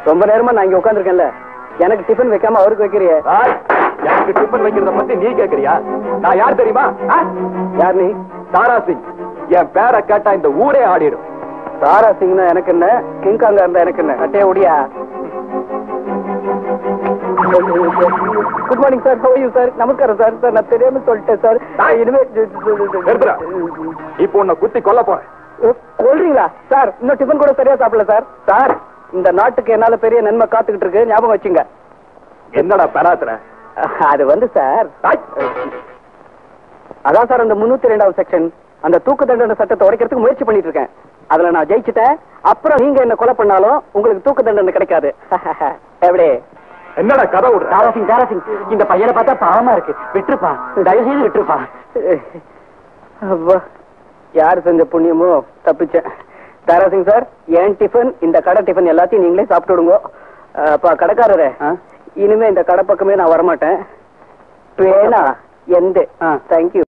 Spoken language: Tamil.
ரொம்ப நேரமா நான் இங்க உட்காந்துருக்கேன்ல எனக்கு டிஃபன் வைக்காம அவருக்கு வைக்கிறியே ஏய், எனக்கு டிஃபன் வைக்கிறத பத்தி நீ கேக்குறியா நான் யார் தெரியுமா ஆ? யார் நீ தாரா சிங் என் பேரை கேட்டா இந்த ஊரே ஆடிடும் தாரா சிங்னா எனக்கு என்ன கிங்காங்கா இருந்தா எனக்கு என்ன அட்டே ஒடியா good morning sir how you sir நமஸ்காரம் சார் சார் நான் தெரியாம சொல்லிட்டேன் சார் டேய், இனிமே நிறுத்துடா. இப்போ உன்னை குத்தி கொல்ல போறேன் சொல்றீங்களா சார் இன்னும் டிஃபன் கூட சரியா சாப்பிடல சார் சார் இந்த நாட்டுக்கு என்னால பெரிய நன்மை காத்துக்கிட்டு இருக்கு ஞாபகம் வச்சுங்க என்னடா பெறாத்துற அது வந்து சார் டேய், அதான் சார் அந்த முன்னூத்தி ரெண்டாவது செக்ஷன் அந்த தூக்கு தண்டனை சட்டத்தை உடைக்கிறதுக்கு முயற்சி பண்ணிட்டு இருக்கேன் அதுல நான் ஜெயிச்சுட்டேன் அப்புறம் நீங்க என்ன கொலை பண்ணாலும் உங்களுக்கு தூக்கு தண்டனை கிடைக்காது எப்படி என்னடா கதை விடுற தாராசிங் தாராசிங் இந்த பையனை பார்த்தா பாவமா இருக்கு விட்டுருப்பா தயவு செய்து விட்டுருப்பா அப்பா யார் செஞ்ச புண்ணியமோ தப்பிச்சேன் தாராசிங் சார் என் டிஃபன் இந்த கடை டிஃபன் எல்லாத்தையும் நீங்களே சாப்பிட்டு விடுங்க அப்பா கடைக்காரரே இனிமே இந்த கடை பக்கமே நான் வரமாட்டேன் வேணா எந்த தேங்க்யூ